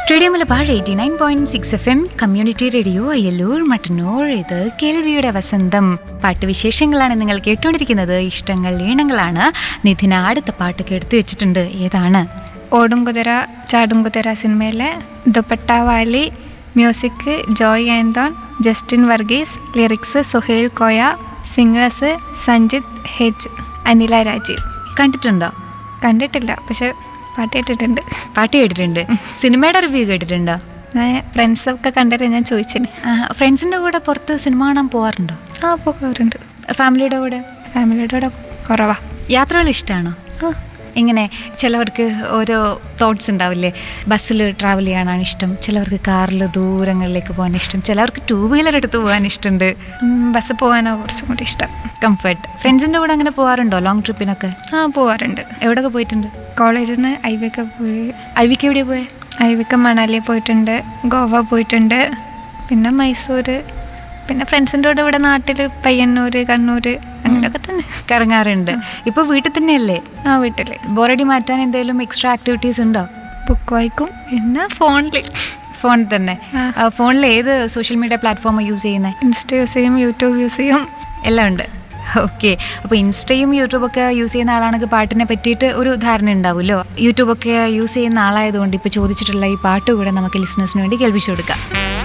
Radio Malabar eighty nine point six F M community radio Ayyallur Mattannur ഇത് കേൾവിയുടെ വസന്തം പാട്ടുവിശേഷങ്ങളാണ് നിങ്ങൾ കേട്ടുകൊണ്ടിരിക്കുന്നത് ഇഷ്ടങ്ങൾ ഈണങ്ങളാണ് നിധിന അടുത്ത പാട്ടൊക്കെ എടുത്തു വെച്ചിട്ടുണ്ട് ഏതാണ് ഓടും കുതിര ചാടും കുതിര സിനിമയിലെ ദുപ്പട്ട വാലി മ്യൂസിക് ജോയ് ആൻഡോൺ ജസ്റ്റിൻ വർഗീസ് ലിറിക്സ് സുഹേൽ കോയ സിംഗേഴ്സ് സഞ്ജിത് ഹെജ് അനില രാജീവ് കണ്ടിട്ടുണ്ടോ കണ്ടിട്ടില്ല പക്ഷെ പാട്ട് കേട്ടിട്ടുണ്ട് പാട്ട് കേട്ടിട്ടുണ്ട് സിനിമയുടെ റിവ്യൂ കേട്ടിട്ടുണ്ടോ ഞാൻ ഫ്രണ്ട്സൊക്കെ കണ്ടിട്ട് ഞാൻ ചോദിച്ചിന് ഫ്രണ്ട്സിൻ്റെ കൂടെ പുറത്ത് സിനിമ കാണാൻ പോകാറുണ്ടോ ആ പോകാറുണ്ട് ഫാമിലിയുടെ കൂടെ ഫാമിലിയുടെ കൂടെ കുറവാ യാത്രകൾ ഇഷ്ടമാണോ ആ ഇങ്ങനെ ചിലവർക്ക് ഓരോ തോട്ട്സ് ഉണ്ടാവില്ലേ ബസ്സിൽ ട്രാവൽ ചെയ്യാനാണ് ഇഷ്ടം ചിലവർക്ക് കാറിൽ ദൂരങ്ങളിലേക്ക് പോകാൻ ഇഷ്ടം ചിലവർക്ക് ടൂ വീലർ എടുത്ത് പോകാൻ ഇഷ്ടമുണ്ട് ബസ് പോകാനോ കുറച്ചും കൂടി ഇഷ്ടം കംഫർട്ട് ഫ്രണ്ട്സിൻ്റെ കൂടെ അങ്ങനെ പോകാറുണ്ടോ ലോങ് ട്രിപ്പിനൊക്കെ ആ പോവാറുണ്ട് എവിടെയൊക്കെ പോയിട്ടുണ്ട് കോളേജിൽ നിന്ന് ഐവിയൊക്കെ പോയി ഐവിക്ക് എവിടെയാ പോയെ ഐവിക്ക് മണാലി പോയിട്ടുണ്ട് ഗോവ പോയിട്ടുണ്ട് പിന്നെ മൈസൂർ പിന്നെ ഫ്രണ്ട്സിൻ്റെ കൂടെ ഇവിടെ നാട്ടിൽ പയ്യന്നൂർ കണ്ണൂർ അങ്ങനെയൊക്കെ തന്നെ കറങ്ങാറുണ്ട് ഇപ്പോൾ വീട്ടിൽ തന്നെയല്ലേ ആ വീട്ടിൽ ബോറടി മാറ്റാൻ എന്തെങ്കിലും എക്സ്ട്രാ ആക്ടിവിറ്റീസ് ഉണ്ടോ ബുക്ക് വായിക്കും പിന്നെ ഫോണിൽ ഫോണിൽ തന്നെ ആ. ഫോണിൽ ഏത് സോഷ്യൽ മീഡിയ പ്ലാറ്റ്ഫോമാണ് യൂസ് ചെയ്യുന്നത് ഇൻസ്റ്റ യൂസ് ചെയ്യും യൂട്യൂബ് യൂസ് ചെയ്യും എല്ലാം ഉണ്ട് ഓക്കെ അപ്പോൾ ഇൻസ്റ്റയും യൂട്യൂബൊക്കെ യൂസ് ചെയ്യുന്ന ആളാണെങ്കിൽ പാട്ടിനെ പറ്റിയിട്ട് ഒരു ധാരണ ഉണ്ടാവുമല്ലോ യൂട്യൂബൊക്കെ യൂസ് ചെയ്യുന്ന ആളായതുകൊണ്ട് ഇപ്പോൾ ചോദിച്ചിട്ടുള്ള ഈ പാട്ട് കൂടെ നമുക്ക് ലിസണേഴ്സിന് വേണ്ടി കേൾപ്പിച്ചു കൊടുക്കാം